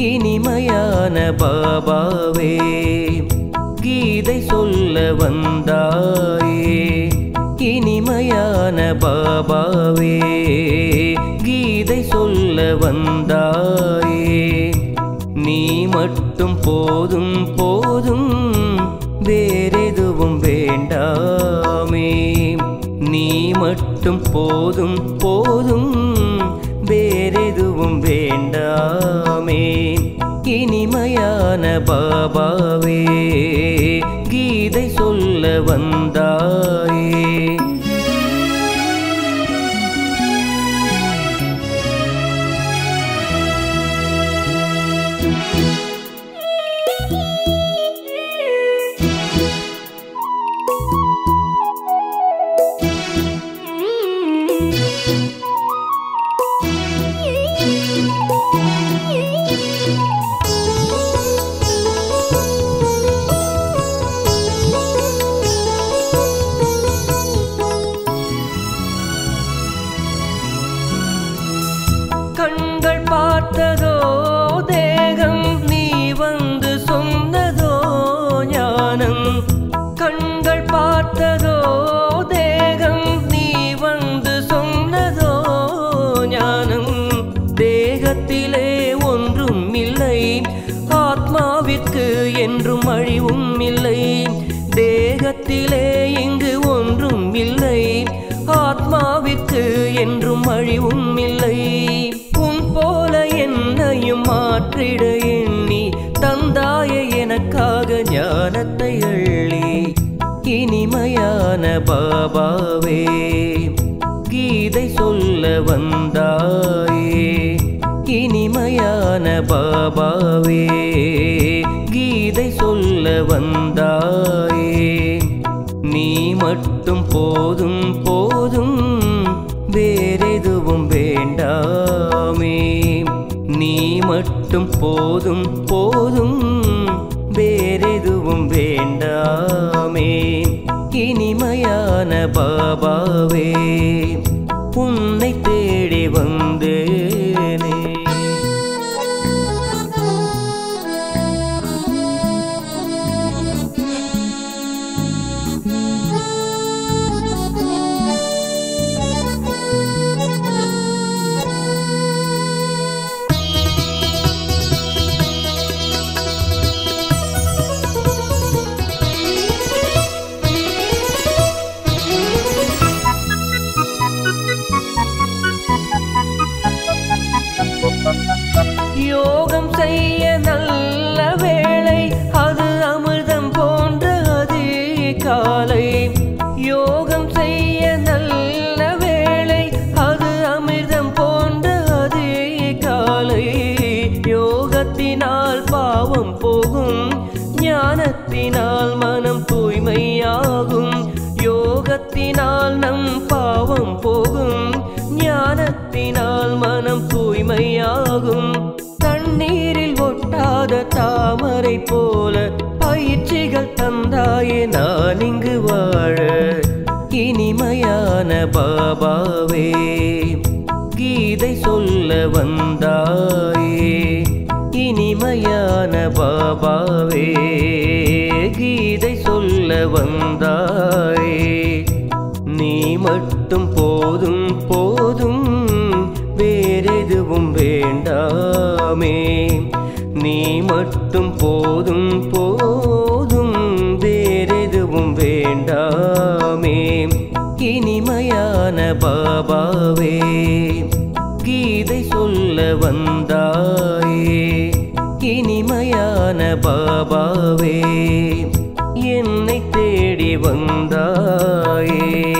இனிமையான பாபாவே கீதை சொல்ல வந்தாயே இனிமையான பாபாவே கீதை சொல்ல வந்தாயே நீ மட்டும் போதும் போதும் வேறெதுவும் வேண்டாமே நீ மட்டும் போதும் போதும் வேறெதுவும் வேண்டாமே இனிமையான பாபாவே கீதை சொல்ல வந்தாயே கண்கள் பார்த்ததோ தேகம் நீ வந்து சொன்னதோ ஞானம் கண்கள் பார்த்ததோ தேகம் நீ வந்து சொன்னதோ ஞானம் தேகத்திலே ஒன்றும் இல்லை ஆத்மாவிற்கு என்றும் அழிவும் இல்லை தேகத்திலே இங்கு ஒன்றும் இல்லை ஆத்மாவிற்கு என்றும் அழிவும் இல்லை உன் போல என்னையும் மாற்றிட எண்ணி தந்தாய எனக்காக ஞானத்தை அள்ளி இனிமையான பாபாவே கீதை சொல்ல வந்தாயே இனிமையான பாபாவே கீதை சொல்ல வந்தாயே நீ மட்டும் போதும் போதும் வேறெதுவும் வேண்டாமே நீ மட்டும் போதும் போதும் வேறெதுவும் வேண்டாமே இனிமையான பாபாவே உன்னை தேடி வந்தேனே யோகம் செய்ய நல்ல வேளை அது அமிர்தம் போன்ற அதிகாலை யோகம் செய்ய நல்ல வேளை அது அமிர்தம் போன்ற அதிகாலை யோகத்தினால் பாவம் போகும் ஞானத்தினால் மனம் தூய்மையாகும் யோகத்தினால் நம் பாவம் போகும் ஞானத்தினால் மனம் தூய்மையாகும் தண்ணீரில் ஒட்டாத தாமரை போல பயிற்சிகள் தந்தாயே நான் இங்கு வாழ இனிமையான பாபாவே கீதை சொல்ல வந்தாயே இனிமையான பாபாவே கீதை சொல்ல வந்தாயே நீ மட்டும் போதும் போதும் வேறெதுவும் வேண்டாமே நீ மட்டும் போதும் போதும் வேறெதுவும் வேண்டாமே இனிமையான பாபாவே கீதை சொல்ல வந்தாயே இனிமையான பாபாவே என்னை தேடி வந்தாயே